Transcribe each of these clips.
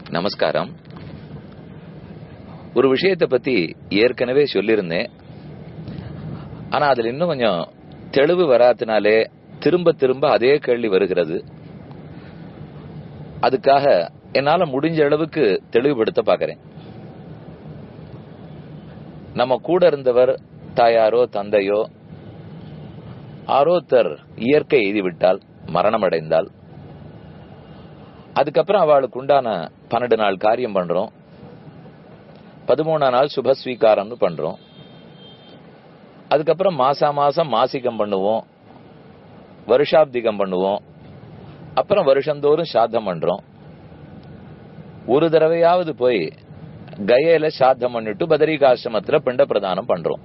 நமஸ்காரம் ஒரு விஷயத்தை பத்தி ஏற்கனவே சொல்லியிருந்தேன் ஆனா அதுல இன்னும் கொஞ்சம் தெளிவு வராத்தினாலே திரும்ப திரும்ப அதே கேள்வி வருகிறது அதுக்காக என்னால முடிஞ்ச அளவுக்கு தெளிவுபடுத்த பாக்குறேன் நம்ம கூட இருந்தவர் தாயாரோ தந்தையோ ஆரோத்தர் இயற்கை எய்திவிட்டால் மரணம் அடைந்தால் அதுக்கப்புறம் அவளுக்கு உண்டான பன்னெண்டு நாள் காரியம் பண்றோம் பதிமூணாம் நாள் சுபஸ்வீகாரம்னு பண்றோம் அதுக்கப்புறம் மாசா மாசம் மாசிகம் பண்ணுவோம் வருஷாப்திகம் பண்ணுவோம் அப்புறம் வருஷந்தோறும் சாத்தம் பண்றோம் ஒரு தடவையாவது போய் கயையில சாத்தம் பண்ணிட்டு பதரிகாசிரமத்துல பிண்ட பிரதானம் பண்றோம்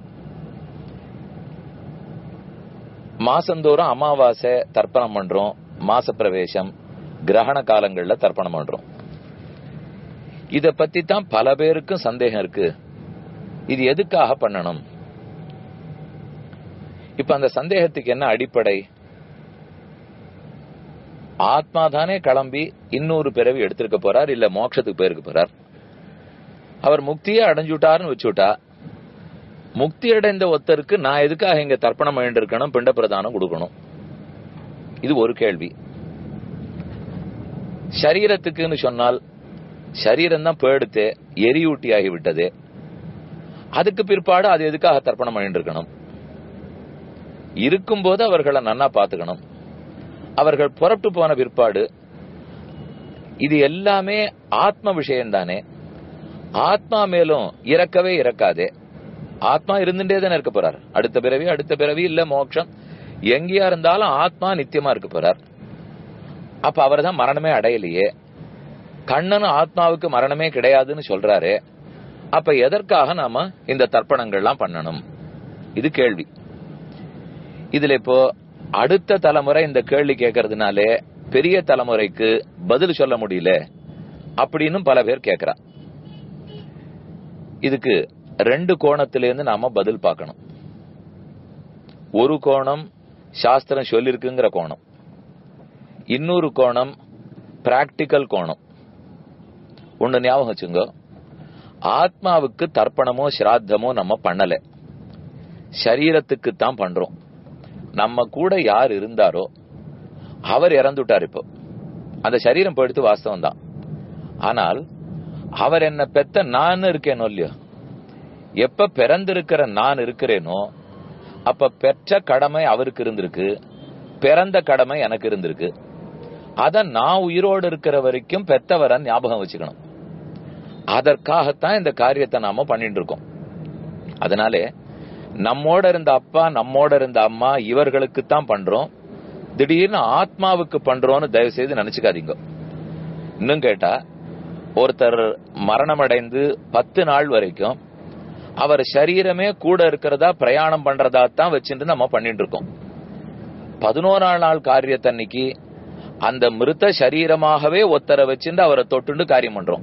மாசந்தோறும் அமாவாசை தர்ப்பணம் பண்றோம் மாச பிரவேசம் கிரகண காலங்கள்ல தர்ப்பணம் பண்றோம் இத பத்தி தான் பல பேருக்கும் சந்தேகம் இருக்கு இது எதுக்காக பண்ணணும் இப்ப அந்த சந்தேகத்துக்கு என்ன அடிப்படை ஆத்மா தானே கிளம்பி இன்னொரு பிறவி எடுத்திருக்க போறார் இல்ல மோட்சத்துக்கு போயிருக்க போறார் அவர் முக்தியே அடைஞ்சுட்டாருன்னு வச்சுட்டா முக்தி அடைந்த ஒருத்தருக்கு நான் எதுக்காக இங்க தர்ப்பணம் இருக்கணும் பிண்ட பிரதானம் கொடுக்கணும் இது ஒரு கேள்வி சரீரத்துக்குன்னு சொன்னால் சரீரம் தான் போயிடுத்து எரியூட்டி ஆகிவிட்டது அதுக்கு பிற்பாடு அது எதுக்காக தர்ப்பணம் இருக்கணும் இருக்கும்போது அவர்களை நன்னா பாத்துக்கணும் அவர்கள் புறப்பட்டு போன பிற்பாடு இது எல்லாமே ஆத்ம விஷயம் தானே ஆத்மா மேலும் இறக்கவே இறக்காதே ஆத்மா இருந்துட்டே தானே இருக்க போறார் அடுத்த பிறவி அடுத்த பிறவி இல்ல மோட்சம் எங்கேயா இருந்தாலும் ஆத்மா நித்தியமா இருக்க போறார் அப்ப அவர் தான் மரணமே அடையலையே கண்ணனும் ஆத்மாவுக்கு மரணமே கிடையாதுன்னு சொல்றாரு அப்ப எதற்காக நாம இந்த தர்ப்பணங்கள்லாம் பண்ணணும் இது கேள்வி இதுல இப்போ அடுத்த தலைமுறை இந்த கேள்வி கேட்கறதுனாலே பெரிய தலைமுறைக்கு பதில் சொல்ல முடியல அப்படின்னு பல பேர் கேட்கிறா இதுக்கு ரெண்டு கோணத்திலிருந்து நாம பதில் பார்க்கணும் ஒரு கோணம் சாஸ்திரம் சொல்லிருக்குங்கிற கோணம் இன்னொரு கோணம் பிராக்டிக்கல் கோணம் ஒண்ணு ஞாபகம் வச்சுங்க ஆத்மாவுக்கு தர்ப்பணமோ சிராத்தமோ நம்ம பண்ணல சரீரத்துக்கு தான் பண்றோம் நம்ம கூட யார் இருந்தாரோ அவர் இறந்துட்டார் இப்போ அந்த சரீரம் போயிடுத்து வாஸ்தவம் தான் ஆனால் அவர் என்ன பெத்த நான் இருக்கேனோ இல்லையோ எப்ப பிறந்திருக்கிற நான் இருக்கிறேனோ அப்ப பெற்ற கடமை அவருக்கு இருந்திருக்கு பிறந்த கடமை எனக்கு இருந்திருக்கு அத நான் உயிரோடு இருக்கிற வரைக்கும் பெத்தவரை ஞாபகம் வச்சுக்கணும் அதற்காகத்தான் இந்த காரியத்தை நாம பண்ணிட்டு இருக்கோம் அதனாலே நம்மோட இருந்த அப்பா நம்மோட இருந்த அம்மா இவர்களுக்கு தான் பண்றோம் திடீர்னு ஆத்மாவுக்கு பண்றோம்னு தயவு செய்து நினைச்சுக்காதீங்க இன்னும் கேட்டா ஒருத்தர் மரணம் அடைந்து பத்து நாள் வரைக்கும் அவர் சரீரமே கூட இருக்கிறதா பிரயாணம் பண்றதா தான் வச்சுட்டு நம்ம பண்ணிட்டு இருக்கோம் பதினோராம் நாள் காரியத்தன்னைக்கு அந்த மிருத சரீரமாகவே ஒத்தரை வச்சுட்டு அவரை தொட்டுண்டு காரியம் பண்றோம்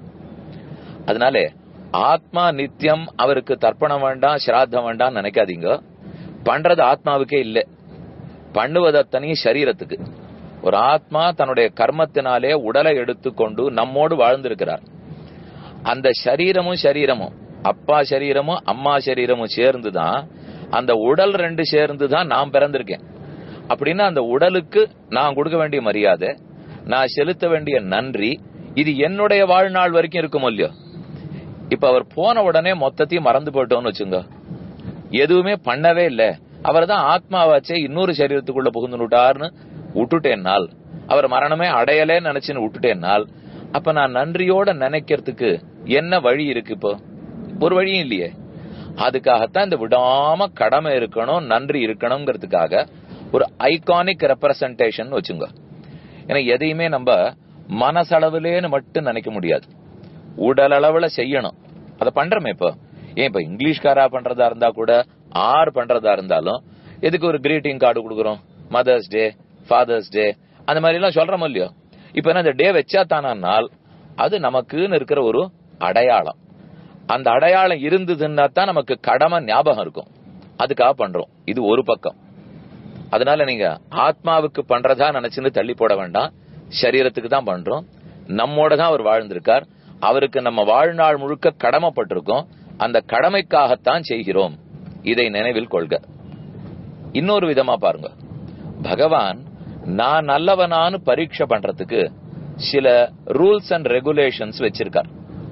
அதனால ஆத்மா நித்தியம் அவருக்கு தர்ப்பணம் வேண்டாம் சிராத்தம் வேண்டாம் நினைக்காதீங்க பண்றது ஆத்மாவுக்கே இல்ல பண்ணுவது அத்தனை சரீரத்துக்கு ஒரு ஆத்மா தன்னுடைய கர்மத்தினாலே உடலை எடுத்துக்கொண்டு நம்மோடு வாழ்ந்திருக்கிறார் அந்த சரீரமும் சரீரமும் அப்பா சரீரமும் அம்மா சரீரமும் சேர்ந்துதான் அந்த உடல் ரெண்டு சேர்ந்துதான் நான் பிறந்திருக்கேன் அப்படின்னா அந்த உடலுக்கு நான் கொடுக்க வேண்டிய மரியாதை நான் செலுத்த வேண்டிய நன்றி இது என்னுடைய வாழ்நாள் வரைக்கும் இருக்கும் இல்லையோ இப்ப அவர் போன உடனே மொத்தத்தையும் மறந்து போயிட்டோம்னு வச்சுங்க எதுவுமே பண்ணவே இல்ல அவர் தான் ஆத்மாவாச்சே இன்னொரு சரீரத்துக்குள்ள புகுந்துட்டார்னு விட்டுட்டேன்னால் அவர் மரணமே அடையலேன்னு நினைச்சுன்னு விட்டுட்டேன்னால் அப்ப நான் நன்றியோட நினைக்கிறதுக்கு என்ன வழி இருக்கு இப்போ ஒரு வழியும் இல்லையே அதுக்காகத்தான் இந்த விடாம கடமை இருக்கணும் நன்றி இருக்கணுங்கிறதுக்காக ஒரு ஐகானிக் ரெப்ரசன்டேஷன் வச்சுங்க ஏன்னா எதையுமே நம்ம மனசளவுலேன்னு மட்டும் நினைக்க முடியாது உடல் அளவுல செய்யணும் அதை பண்றோமே இப்போ ஏன் இப்ப இங்கிலீஷ்காரா பண்றதா இருந்தா கூட ஆர் பண்றதா இருந்தாலும் எதுக்கு ஒரு கிரீட்டிங் கார்டு கொடுக்குறோம் மதர்ஸ் டே ஃபாதர்ஸ் டே அந்த மாதிரி எல்லாம் சொல்றோம் இல்லையோ இப்ப என்ன இந்த டே வச்சா தானால் அது நமக்குன்னு இருக்கிற ஒரு அடையாளம் அந்த அடையாளம் இருந்ததுன்னா தான் நமக்கு கடமை ஞாபகம் இருக்கும் அதுக்காக பண்றோம் இது ஒரு பக்கம் அதனால நீங்க ஆத்மாவுக்கு பண்றதா நினைச்சுன்னு தள்ளி போட வேண்டாம் சரீரத்துக்கு தான் பண்றோம் நம்மோட தான் அவர் வாழ்ந்திருக்கார் அவருக்கு நம்ம வாழ்நாள் முழுக்க கடமைப்பட்டிருக்கோம் அந்த கடமைக்காகத்தான் செய்கிறோம் இதை நினைவில் கொள்க இன்னொரு விதமா பாருங்க பகவான் நான் நல்லவனான்னு பரீட்சை பண்றதுக்கு சில ரூல்ஸ் அண்ட் ரெகுலேஷன்ஸ் வச்சிருக்கார்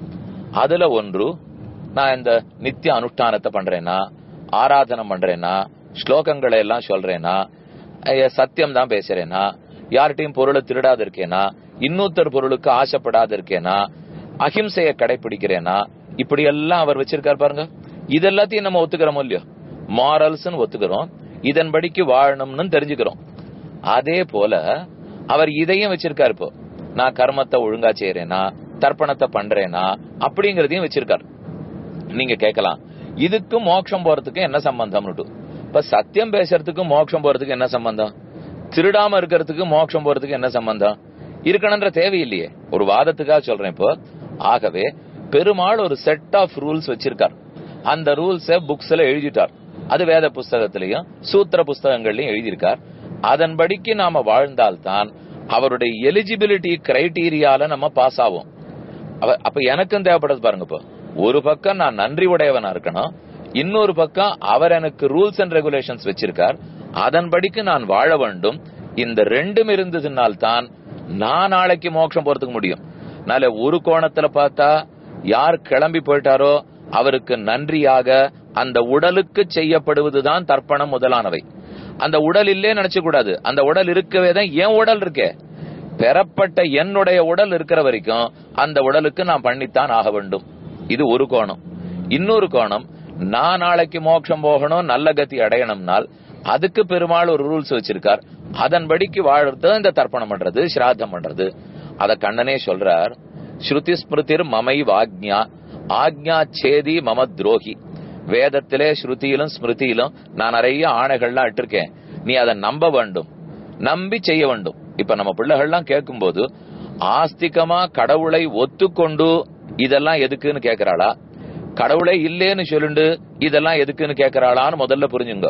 அதுல ஒன்று நான் இந்த நித்திய அனுஷ்டானத்தை பண்றேனா ஆராதனை பண்றேனா ஸ்லோகங்களை எல்லாம் சொல்றேனா சத்தியம் தான் பேசுறேனா யார்கிட்டயும் பொருளை திருடாத இருக்கேனா இன்னொருத்தர் பொருளுக்கு ஆசைப்படாத இருக்கேனா அஹிம்சைய கடைபிடிக்கிறேனா இப்படி எல்லாம் அவர் வச்சிருக்கார் பாருங்க இதெல்லாத்தையும் நம்ம ஒத்துக்கிறோமோ இல்லையோ மாரல்ஸ் ஒத்துக்கிறோம் இதன்படிக்கு வாழணும்னு தெரிஞ்சுக்கிறோம் அதே போல அவர் இதையும் வச்சிருக்காரு இப்போ நான் கர்மத்தை ஒழுங்கா செய்யறேனா தர்ப்பணத்தை பண்றேனா அப்படிங்கறதையும் வச்சிருக்காரு நீங்க கேட்கலாம் இதுக்கு மோட்சம் போறதுக்கு என்ன சம்பந்தம் இப்ப சத்தியம் பேசுறதுக்கு மோட்சம் போறதுக்கு என்ன சம்பந்தம் திருடாம இருக்கிறதுக்கு மோட்சம் போறதுக்கு என்ன சம்பந்தம் இருக்கணும்ன்ற தேவையில்லையே ஒரு வாதத்துக்காக சொல்றேன் இப்போ ஆகவே பெருமாள் ஒரு செட் ஆஃப் ரூல்ஸ் வச்சிருக்கார் அந்த ரூல்ஸ புக்ஸ்ல எழுதிட்டார் அது வேத புஸ்தகத்திலையும் சூத்திர புஸ்தகங்கள்லயும் எழுதியிருக்கார் அதன்படிக்கு நாம வாழ்ந்தால்தான் அவருடைய எலிஜிபிலிட்டி கிரைடீரியால நம்ம பாஸ் ஆகும் அப்ப எனக்கும் தேவைப்படுறது பாருங்க இப்போ ஒரு பக்கம் நான் நன்றி உடையவனா இருக்கணும் இன்னொரு பக்கம் அவர் எனக்கு ரூல்ஸ் அண்ட் ரெகுலேஷன்ஸ் வச்சிருக்கார் அதன்படிக்கு நான் வாழ வேண்டும் இந்த ரெண்டும் இருந்ததுனால் தான் நான் நாளைக்கு மோட்சம் போறதுக்கு முடியும் நாளை ஒரு கோணத்துல பார்த்தா யார் கிளம்பி போயிட்டாரோ அவருக்கு நன்றியாக அந்த உடலுக்கு செய்யப்படுவதுதான் தர்ப்பணம் முதலானவை அந்த உடல் இல்லே நினைச்ச கூடாது அந்த உடல் இருக்கவே தான் என் உடல் இருக்கே பெறப்பட்ட என்னுடைய உடல் இருக்கிற வரைக்கும் அந்த உடலுக்கு நான் பண்ணித்தான் ஆக வேண்டும் இது ஒரு கோணம் இன்னொரு கோணம் நான் நாளைக்கு மோட்சம் போகணும் நல்ல கதி அடையணும்னால் அதுக்கு பெருமாள் ஒரு ரூல்ஸ் வச்சிருக்கார் அதன்படிக்கு வாழறது இந்த தர்ப்பணம் பண்றது சிராதம் பண்றது அத கண்ணனே சொல்றார் ஸ்ருதி ஸ்மிருதிர் மமை வாக்ஞா ஆக்ஞா சேதி மம துரோகி வேதத்திலே ஸ்ருதியிலும் ஸ்மிருதியிலும் நான் நிறைய ஆணைகள்லாம் இட்டிருக்கேன் நீ அதை நம்ப வேண்டும் நம்பி செய்ய வேண்டும் இப்ப நம்ம பிள்ளைகள்லாம் கேட்கும் போது ஆஸ்திகமா கடவுளை ஒத்துக்கொண்டு இதெல்லாம் எதுக்குன்னு கேக்குறாளா கடவுளே இல்லேன்னு சொல்லுண்டு இதெல்லாம் எதுக்குன்னு கேக்குறாளான்னு முதல்ல புரிஞ்சுங்க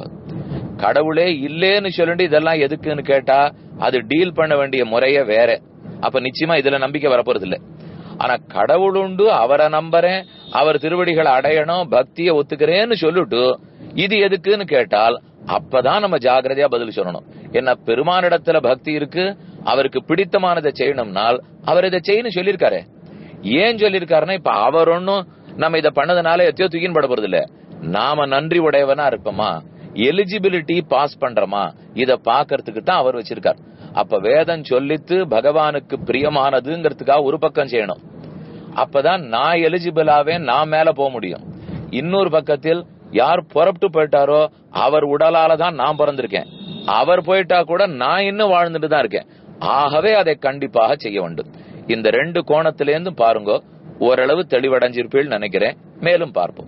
கடவுளே இல்லேன்னு சொல்லிட்டு இதெல்லாம் எதுக்குன்னு கேட்டா அது டீல் பண்ண வேண்டிய முறையே வேற அப்ப நிச்சயமா இதுல நம்பிக்கை வரப்போறது இல்ல ஆனா கடவுள் உண்டு அவரை நம்புறேன் அவர் திருவடிகளை அடையணும் பக்தியை ஒத்துக்கிறேன்னு சொல்லிட்டு இது எதுக்குன்னு கேட்டால் அப்பதான் நம்ம ஜாகிரதையா பதில் சொல்லணும் என்ன பெருமானிடத்துல பக்தி இருக்கு அவருக்கு பிடித்தமானதை செய்யணும்னால் அவர் இதை செய்யணும் சொல்லியிருக்காரு ஏன் சொல்லியிருக்காருன்னா இப்ப அவர் ஒன்னும் நம்ம இதை பண்ணதுனால எத்தையோ தூக்கின் பட போறது இல்ல நாம நன்றி உடையவனா இருப்போமா எலிஜிபிலிட்டி பாஸ் பண்றோமா இத பாக்கிறதுக்கு தான் அவர் வச்சிருக்கார் அப்ப வேதம் சொல்லித்து பகவானுக்கு பிரியமானதுங்கிறதுக்காக ஒரு பக்கம் செய்யணும் அப்பதான் நான் எலிஜிபிளாவே நான் மேல போக முடியும் இன்னொரு பக்கத்தில் யார் புறப்பட்டு போயிட்டாரோ அவர் உடலால தான் நான் பிறந்திருக்கேன் அவர் போயிட்டா கூட நான் இன்னும் வாழ்ந்துட்டு தான் இருக்கேன் ஆகவே அதை கண்டிப்பாக செய்ய வேண்டும் இந்த ரெண்டு கோணத்திலேருந்து பாருங்க ஓரளவு தெளிவடைஞ்சிருப்பீள் நினைக்கிறேன் மேலும் பார்ப்போம்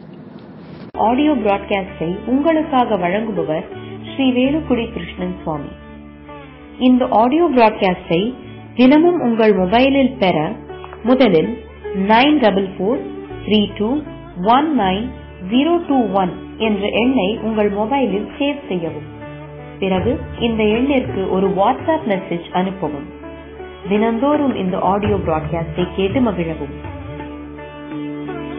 ஆடியோ பிராட்காஸ்டை உங்களுக்காக வழங்குபவர் ஸ்ரீ வேலுக்குடி கிருஷ்ணன் சுவாமி இந்த ஆடியோ பிராட்காஸ்டை தினமும் உங்கள் மொபைலில் பெற முதலில் nine double four three two one nine zero two one என்ற எண்ணை உங்கள் மொபைலில் சேவ் செய்யவும் பிறகு இந்த எண்ணிற்கு ஒரு வாட்ஸ்அப் மெசேஜ் அனுப்பவும் தினந்தோறும் இந்த ஆடியோ பிராட்காஸ்டை கேட்டு மகிழவும்